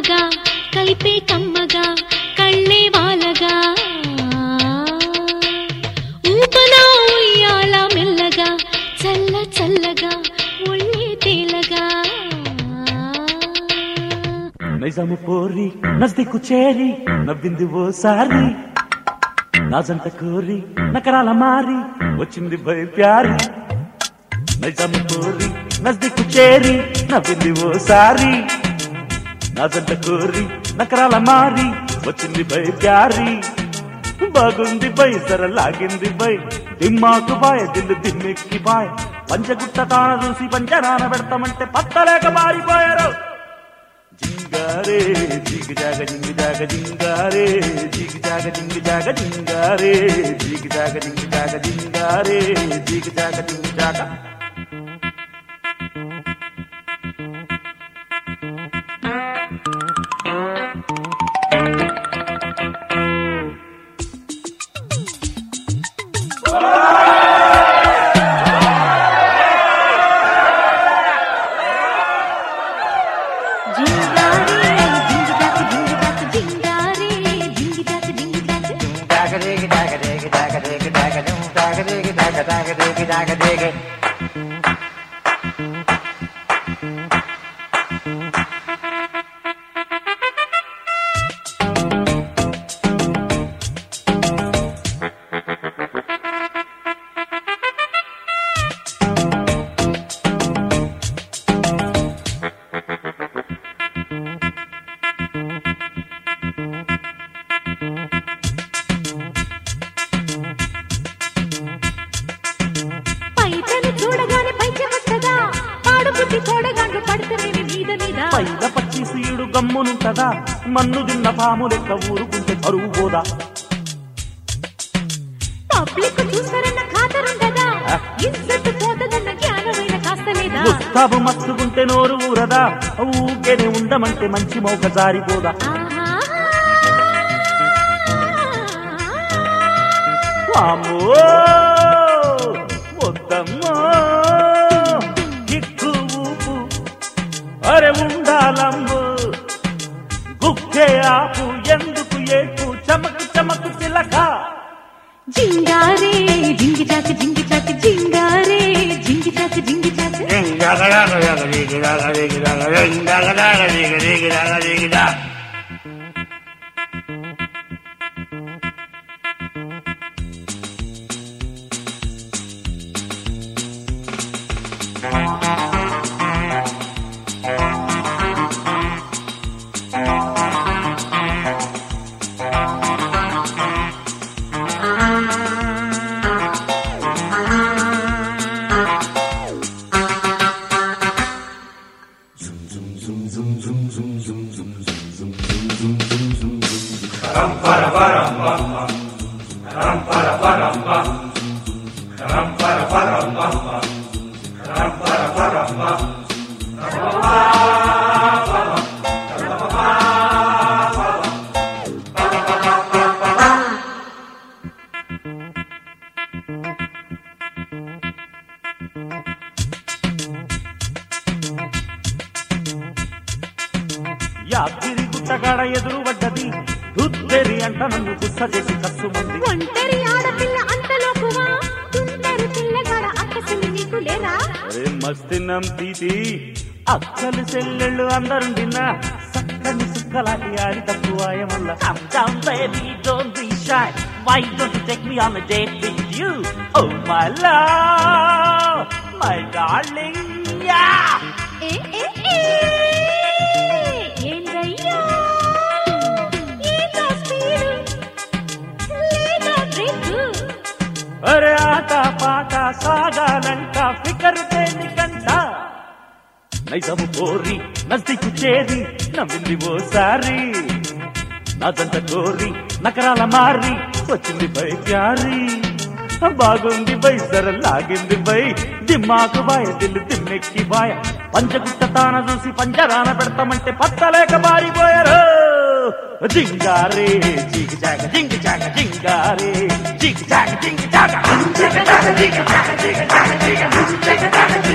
కమ్మగా కైపే కమ్మగా కళ్ళే వాలగా ఊపనా ఉయ్యాల మెల్లగా చల్ల చల్లగా ఒళ్ళే తేలగా నైజాము పోరి నజ్దికు చేరి నవ్వింది ఓసారి నా జంట కోరి నకరాల మారి వచ్చింది భయ ప్యారి నైజాము పోరి నజ్దికు చేరి నవ్వింది ఓసారి నా జంట కోరి నకరాల మారి వచ్చింది భయ ప్యారి బాగుంది బై సర లాగింది బై దిమ్మాకు బాయ్ దిల్లు దిమ్మెక్కి బాయ్ పంచగుట్ట తాన చూసి పంచనాన పెడతామంటే పత్తలేక మారిపోయారు జింగారే జిగ్ జాగ జింగ్ జాగ జింగారే జిగ్ జాగ జింగ్ జాగ జింగారే జిగ్ జాగ జింగ్ జాగ జింగారే జిగ్ జాగ జింగ్ జాగ జింగారే జింగిదాక జింగిదాక జింగారే జింగిదాక జింగిదాక పైటని చూడగానే పైచెమట్టగా పాడుబుద్ధి తోడగాండ్లు పడుతునేవి మీద మీద పైల పచ్చి సీడు గమ్మునుంటదా మన్ను తిన్న పాము లెక్క ఊరుకుంటే కరువు పోదా పబ్లిక్ చూస్తారన్న ఖాతరుండదా ఇజ్జత్ పోతదన్న జ్ఞానమైన కాస్త లేదా ముస్తాబు మస్తుకుంటే నోరు ఊరదా ఊకేనే ఉండమంటే మంచి మౌక జారిపోదా ఆహా వామ్మో వద్దమ్మో కిక్కు ఊపు అరే ఉండాలమ్ము గుక్కే ఆపు ఎందుకు ఏపు చమకు చమకు చిలక జింగారే జింగి చాక జింగి చాక జింగారే జింగి చాక జింగి చాక యాత్రి గుట్టగాడ ఎదురు పడ్డది దుద్దెరి అంట నన్ను గుస్స చేసి కస్సు మంది ఒంటరి ఆడపిల్ల అంతలోకువా తుంటరి పిల్లగాడ అక్కసలు నీకు లేరా అరే మస్తినం తీతి అక్కలు చెల్లెళ్ళు అందరుండిన సక్కని సుక్కలాంటి ఆడి తక్కువాయ మల్ల Come down baby don't be shy Why don't you take me on a date with you Oh my love My darling yeah ఏ ఏ ఏ ఏందయ్యా ఏదో స్పీడు లేదా బ్రేకు అరే ఆట పాట సాగాలంట ఫికరు దేనికంట నైజము కోరి నజ్దికు చేరి నవ్వింది ఓసారి నాదంత కోరి నకరాల మారి వచ్చింది బై ప్యారి బాగుంది బై సర లాగింది బై దిమ్మాకు బాయ దిల్లు దిమ్మెక్కి బాయ పంచగుట్ట తాన చూసి పంచరాన పెడతామంటే పత్తలేక మారిపోయారు జింగారే జిగ్ జాగ జింగ్ జాగ జింగారే జిగ్ జాగ జింగ్ జాగ జింగ్ జాగ జింగ్ జాగ జింగ్ జాగ జింగ్ జాగ జింగ్ జాగ